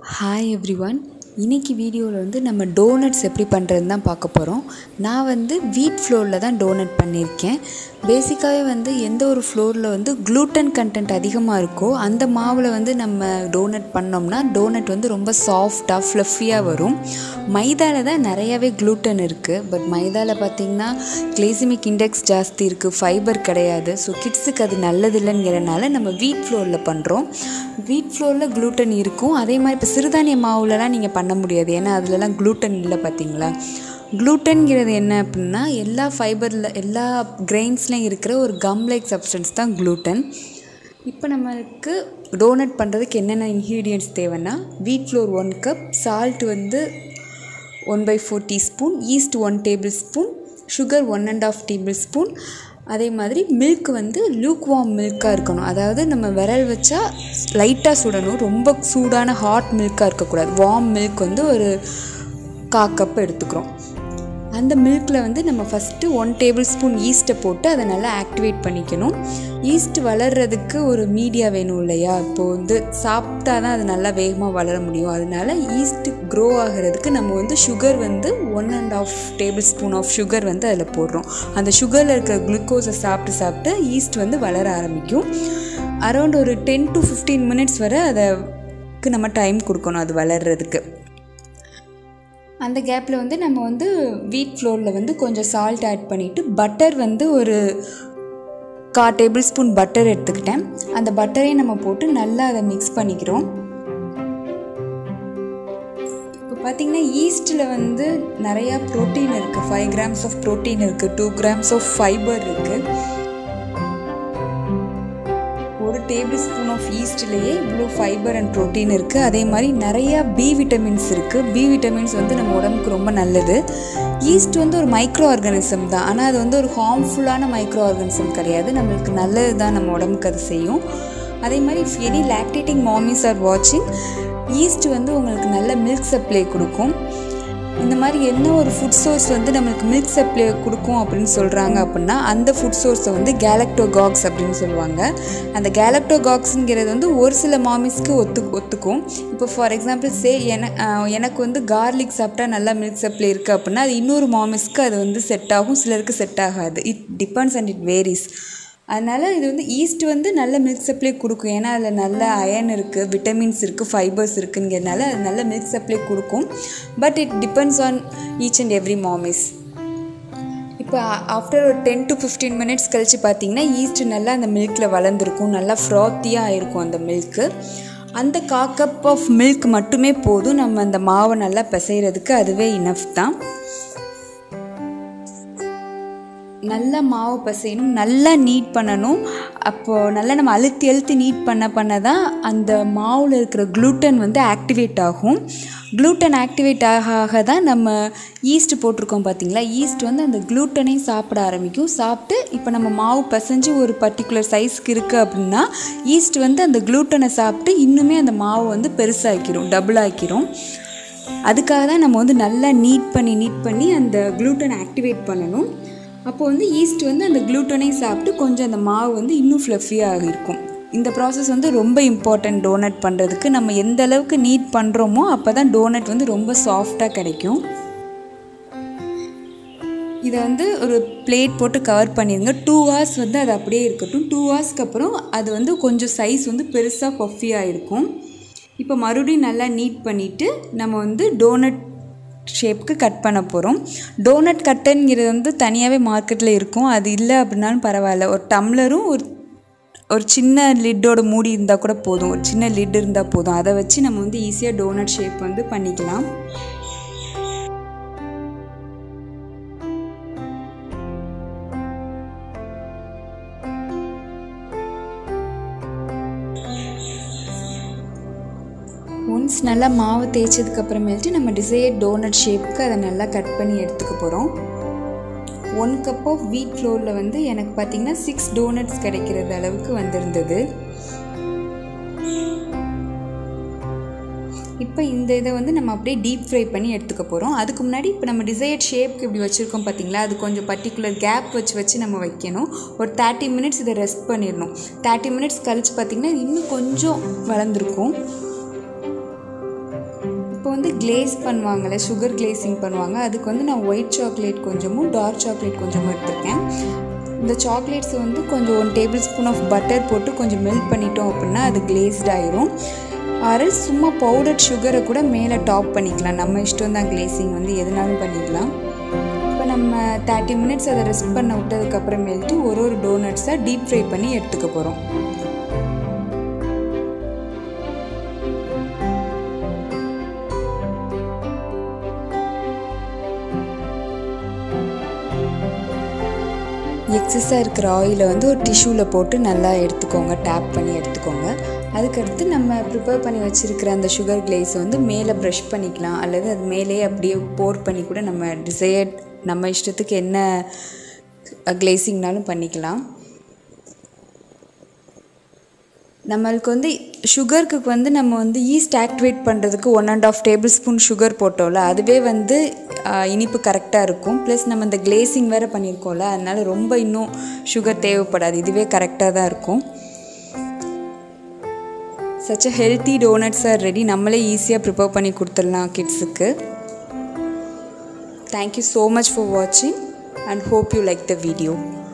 hi every one இன்றைக்கி வீடியோவில் வந்து நம்ம டோனட்ஸ் எப்படி பண்ணுறதுன்னு தான் பார்க்க போகிறோம் நான் வந்து வீட் ஃப்ளோரில் தான் டோனட் பண்ணியிருக்கேன் பேசிக்காகவே வந்து எந்த ஒரு ஃப்ளோரில் வந்து க்ளூட்டன் கண்டென்ட் அதிகமாக இருக்கோ அந்த மாவில் வந்து நம்ம டோனட் பண்ணோம்னா டோனட் வந்து ரொம்ப சாஃப்டாக ஃப்ளஃபியாக வரும் மைதாவில் தான் நிறையாவே க்ளூட்டன் இருக்குது பட் மைதாவில் பார்த்திங்கன்னா கிளேசிமிக் இண்டெக்ஸ் ஜாஸ்தி இருக்குது ஃபைபர் கிடையாது ஸோ கிட்ஸுக்கு அது நல்லதில்லைங்கிறனால நம்ம வீட் ஃப்ளோரில் பண்ணுறோம் வீட் ஃப்ளோரில் க்ளூட்டன் இருக்கும் அதே மாதிரி இப்போ சிறுதானிய மாவுலலாம் நீங்கள் பண்ண முடியாது ஏன்னா அதுலலாம் க்ளூட்டன் இல்லை பார்த்தீங்களா க்ளூட்டன்கிறது என்ன அப்படின்னா எல்லா ஃபைபரில் எல்லா கிரெயின்ஸ்லையும் இருக்கிற ஒரு கம் லைக் சப்ஸ்டன்ஸ் தான் க்ளூட்டன் இப்போ நம்மளுக்கு டோனட் பண்ணுறதுக்கு என்னென்ன இன்க்ரீடியன்ட்ஸ் தேவைன்னா wheat flour one cup salt வந்து one by four teaspoon yeast one tablespoon sugar one and half tablespoon அதே மாதிரி மில்க் வந்து லூக் வார்ம் மில்காக இருக்கணும் அதாவது நம்ம விரல் வச்சா லைட்டாக சுடணும் ரொம்ப சூடான ஹாட் மில்காக இருக்கக்கூடாது வார்ம் மில்க் வந்து ஒரு கா கப் எடுத்துக்கிறோம் அந்த மில்கில் வந்து நம்ம ஃபஸ்ட்டு ஒன் டேபிள் ஸ்பூன் ஈஸ்ட்டை போட்டு அதை நல்லா ஆக்டிவேட் பண்ணிக்கணும் ஈஸ்ட் வளர்கிறதுக்கு ஒரு மீடியா வேணும் இல்லையா இப்போது வந்து சாப்பிட்டா தான் அது நல்லா வேகமாக வளர முடியும் அதனால ஈஸ்ட் க்ரோ ஆகிறதுக்கு நம்ம வந்து சுகர் வந்து one and half tablespoon of sugar வந்து அதில் போடுறோம் அந்த சுகரில் இருக்கிற குளுக்கோஸை சாப்பிட்டு சாப்பிட்டு ஈஸ்ட் வந்து வளர ஆரம்பிக்கும் அரௌண்ட் ஒரு டென் டு ஃபிஃப்டீன் மினிட்ஸ் வரை அதுக்கு நம்ம டைம் கொடுக்கணும் அது வளர்கிறதுக்கு அந்த கேப்பில் வந்து நம்ம வந்து வீட் ஃப்ளோரில் வந்து கொஞ்சம் சால்ட் ஆட் பண்ணிவிட்டு பட்டர் வந்து ஒரு கா டேபிள் ஸ்பூன் பட்டர் எடுத்துக்கிட்டேன் அந்த பட்டரையும் நம்ம போட்டு நல்லா அதை மிக்ஸ் பண்ணிக்கிறோம் இப்போ பார்த்தீங்கன்னா ஈஸ்ட்டில் வந்து நிறையா ப்ரோட்டீன் இருக்குது ஃபைவ் கிராம்ஸ் ஆஃப் ப்ரோட்டீன் இருக்குது டூ கிராம்ஸ் ஆஃப் ஃபைபர் இருக்குது ஒரு டேபிள் ஸ்பூன் ஆஃப் ஈஸ்ட்லேயே இவ்வளோ ஃபைபர் அண்ட் ப்ரோட்டீன் இருக்குது அதே மாதிரி நிறையா பி விட்டமின்ஸ் இருக்குது பி விட்டமின்ஸ் வந்து நம்ம உடம்புக்கு ரொம்ப நல்லது ஈஸ்ட் வந்து ஒரு மைக்ரோ ஆர்கானிசம் தான் ஆனால் அது வந்து ஒரு ஹார்ம்ஃபுல்லான மைக்ரோ ஆர்கானிசம் கிடையாது நம்மளுக்கு நல்லது தான் நம்ம உடம்புக்கு அது செய்யும் அதே மாதிரி if any lactating mommies are வாட்சிங் ஈஸ்ட் வந்து உங்களுக்கு நல்ல மில்க் சப்ளை கொடுக்கும் இந்த மாதிரி என்ன ஒரு ஃபுட் சோர்ஸ் வந்து நம்மளுக்கு மில்க் சப்ளை கொடுக்கும் அப்படின்னு சொல்கிறாங்க அப்படின்னா அந்த ஃபுட் சோர்ஸை வந்து கேலக்டோகாக்ஸ் அப்படின்னு சொல்லுவாங்க அந்த கேலக்டோகாக்ஸுங்கிறது வந்து ஒரு சில மாமிஸ்க்கு ஒத்து ஒத்துக்கும் இப்போ ஃபார் எக்ஸாம்பிள் சே என எனக்கு வந்து கார்லிக் சாப்பிட்டா நல்லா மில்க் சப்ளை இருக்குது அப்படின்னா அது இன்னொரு மாமிஸ்க்கு அது வந்து செட் ஆகும் சிலருக்கு செட் ஆகாது it depends and it varies அதனால் இது வந்து ஈஸ்ட் வந்து நல்ல மில்க் சப்ளை கொடுக்கும் ஏன்னா அதில் நல்ல அயன் இருக்குது விட்டமின்ஸ் இருக்குது ஃபைபர்ஸ் இருக்குங்கிறதுனால அது நல்ல மில்க் சப்ளை கொடுக்கும் but it depends on each and every mommies இப்போ ஆஃப்டர் ஒரு டென் டு ஃபிஃப்டீன் மினிட்ஸ் கழித்து பார்த்தீங்கன்னா ஈஸ்ட் நல்லா அந்த மில்கில் வளர்ந்துருக்கும் நல்லா ஃப்ராத்தியாக ஆயிருக்கும் அந்த மில்க்கு அந்த கா கப் ஆஃப் மில்க் மட்டுமே போதும் நம்ம அந்த மாவை நல்லா பிசைகிறதுக்கு அதுவே இனஃப் தான் நல்லா மாவு பசையணும் நல்லா நீட் பண்ணணும் அப்போது நல்லா நம்ம அழுத்தி அழுத்தி நீட் பண்ண பண்ண தான் அந்த மாவில் இருக்கிற க்ளூட்டன் வந்து ஆக்டிவேட் ஆகும் க்ளூட்டன் ஆக்டிவேட் ஆக ஆக தான் நம்ம ஈஸ்ட் போட்டிருக்கோம் பார்த்தீங்களா ஈஸ்ட் வந்து அந்த க்ளூட்டனையும் சாப்பிட ஆரம்பிக்கும் சாப்பிட்டு இப்போ நம்ம மாவு பசைஞ்சு ஒரு பர்டிகுலர் சைஸ்க்கு இருக்குது அப்படின்னா ஈஸ்ட் வந்து அந்த க்ளூட்டனை சாப்பிட்டு இன்னுமே அந்த மாவை வந்து பெருசாக்கிரும் டபுள் ஆக்கிரும் அதுக்காக தான் நம்ம வந்து நல்லா நீட் பண்ணி நீட் பண்ணி அந்த க்ளூட்டனை ஆக்டிவேட் பண்ணணும் அப்போ வந்து ஈஸ்ட் வந்து அந்த க்ளூட்டனையும் சாப்பிட்டு கொஞ்சம் அந்த மாவு வந்து இன்னும் ஃப்ளஃபியாக இருக்கும் இந்த ப்ராசஸ் வந்து ரொம்ப இம்பார்ட்டன்ட் டோனட் பண்ணுறதுக்கு நம்ம எந்த அளவுக்கு நீட் பண்ணுறோமோ அப்போ தான் டோனட் வந்து ரொம்ப சாஃப்டாக கிடைக்கும் இதை வந்து ஒரு பிளேட் போட்டு கவர் பண்ணிடுங்க டூ ஹவர்ஸ் வந்து அது அப்படியே இருக்கட்டும் டூ ஹவர்ஸ்க்கு அப்புறம் அது வந்து கொஞ்சம் சைஸ் வந்து பெருசாக பஃபியாக இருக்கும் இப்போ மறுபடியும் நல்லா நீட் பண்ணிவிட்டு நம்ம வந்து டோனட் ஷேப்புக்கு கட் பண்ண போகிறோம் டோனட் கட்டுங்கிறது வந்து தனியாகவே மார்க்கெட்டில் இருக்கும் அது இல்லை அப்படின்னாலும் பரவாயில்ல ஒரு டம்ளரும் ஒரு ஒரு சின்ன லிட்டோட மூடி இருந்தால் கூட போதும் ஒரு சின்ன லிட் இருந்தால் போதும் அதை வச்சு நம்ம வந்து ஈஸியாக டோனட் ஷேப் வந்து பண்ணிக்கலாம் ஒன்ஸ் நல்லா மாவு தேய்ச்சதுக்கு அப்புறமேல்ட்டு நம்ம டிசையர் டோனட் ஷேப்புக்கு அதை நல்லா கட் பண்ணி எடுத்துக்க போகிறோம் ஒன் கப் ஆஃப் வீட் ஃப்ளோரில் வந்து எனக்கு பார்த்திங்கன்னா சிக்ஸ் டோனட்ஸ் கிடைக்கிறது அளவுக்கு வந்திருந்தது இப்போ இந்த இதை வந்து நம்ம அப்படியே டீப் ஃப்ரை பண்ணி எடுத்துக்க போகிறோம் அதுக்கு முன்னாடி இப்போ நம்ம டிசையர்ட் ஷேப்க்கு இப்படி வச்சுருக்கோம் பார்த்தீங்களா அது கொஞ்சம் பர்டிகுலர் கேப் வச்சு வச்சு நம்ம வைக்கணும் ஒரு தேர்ட்டி மினிட்ஸ் இதை ரெஸ்ட் பண்ணிடணும் தேர்ட்டி மினிட்ஸ் கழித்து பார்த்திங்கன்னா இன்னும் கொஞ்சம் வளர்ந்துருக்கும் வந்து கிளேஸ் பண்ணுவாங்கள்ல சுகர் கிளேசிங் பண்ணுவாங்க அதுக்கு வந்து நான் ஒயிட் சாக்லேட் கொஞ்சமும் டார்க் சாக்லேட் கொஞ்சமும் எடுத்திருக்கேன் இந்த சாக்லேட்ஸ் வந்து கொஞ்சம் one tablespoon of butter போட்டு கொஞ்சம் மெல்ட் பண்ணிட்டோம் அப்படின்னா அது கிளேஸ்ட் ஆயிரும் ஆறு சும்மா பவுடர் சுகரை கூட மேலே டாப் பண்ணிக்கலாம் நம்ம இஷ்டம் தான் கிளேசிங் வந்து எதுனாலும் பண்ணிக்கலாம் இப்போ நம்ம தேர்ட்டி மினிட்ஸ் அதை ரெஸ்ட் பண்ண விட்டதுக்கப்புறமேல்ட்டு ஒரு ஒரு டோனட்ஸை டீப் ஃப்ரை பண்ணி எடுத்துக்க போகிறோம் எக்ஸஸாக இருக்கிற ஆயிலை வந்து ஒரு டிஷ்யூவில் போட்டு நல்லா எடுத்துக்கோங்க டேப் பண்ணி எடுத்துக்கோங்க அதுக்கடுத்து நம்ம ப்ரிப்பேர் பண்ணி வச்சுருக்கிற அந்த சுகர் கிளேஸை வந்து மேலே ப்ரஷ் பண்ணிக்கலாம் அல்லது அது மேலேயே அப்படியே போர் பண்ணி கூட நம்ம டிசையர்ட் நம்ம இஷ்டத்துக்கு என்ன கிளேசிங்னாலும் பண்ணிக்கலாம் நம்மளுக்கு வந்து சுகருக்கு வந்து நம்ம வந்து ஈஸ்ட் ஆக்டிவேட் பண்ணுறதுக்கு one and half tablespoon sugar போட்டோம்ல அதுவே வந்து இனிப்பு கரெக்டாக இருக்கும் ப்ளஸ் நம்ம இந்த கிளேசிங் வேறு பண்ணியிருக்கோம்ல அதனால் ரொம்ப இன்னும் சுகர் தேவைப்படாது இதுவே கரெக்டாக தான் இருக்கும் such a healthy donuts are ready நம்மளே ஈஸியாக ப்ரிப்பேர் பண்ணி கொடுத்துடலாம் கிட்ஸுக்கு தேங்க்யூ ஸோ மச் ஃபார் வாட்சிங் and hope you like the video